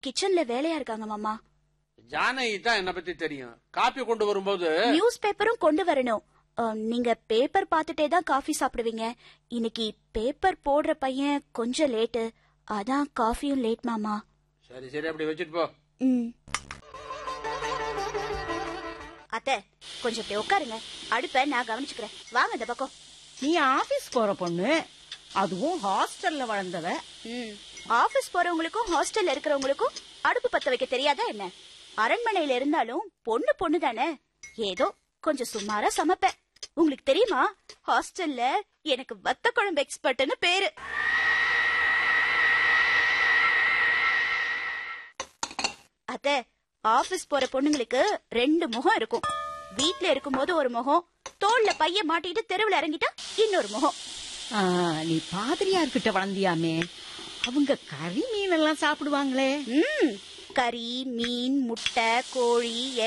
கிச்சன்ல வேலையா இருக்காங்க மாமா ஜானகி தான் என்ன பத்தி தெரியும் காப்பி கொண்டு வரும்போது நியூஸ் பேப்பரும் கொண்டு வரணும் அஹ், நீங்க பேப்பர் பார்த்துட்டே தான் காஃபி சாப்பிடுவீங்க இன்னைக்கு பேப்பர் போடுற பையன் கொஞ்சம் லேட்டு அதான் காஃபியும் லேட் மாமா சரி சரி அப்படி வச்சுட்டு போ ம் அத்தை கொஞ்சம் இப்படி உட்காருங்க அடுப்ப நான் கவனிச்சுக்கிறேன் வாங்க இந்த பக்கம் நீ ஆபீஸ் போற பொண்ணு அதுவும் ஹாஸ்டல்ல வளர்ந்தவ ம் ஆபீஸ் போறவங்களுக்கும் ஹாஸ்டல்ல இருக்கிறவங்களுக்கும் அடுப்பு பத்த வைக்க தெரியாதா என்ன அரண்மனையில இருந்தாலும் பொண்ணு பொண்ணு தானே ஏதோ கொஞ்சம் சுமாரா சமைப்பேன் உங்களுக்கு தெரியுமா ஹாஸ்டல்ல எனக்கு வத்த குழம்பு எக்ஸ்பர்ட்னு பேரு அத்தை ஆபீஸ் போற பொண்ணுங்களுக்கு ரெண்டு முகம் இருக்கும் வீட்ல இருக்கும்போது ஒரு முகம் தோல்ல பைய மாட்டிட்டு தெருவுல இறங்கிட்டா இன்னொரு முகம் ஆ, நீ பாதிரியார்கிட்ட வளர்ந்தியாமே அவங்க கறி மீன் எல்லாம் சாப்பிடுவாங்களே ம் கறி மீன் முட்டை கோழி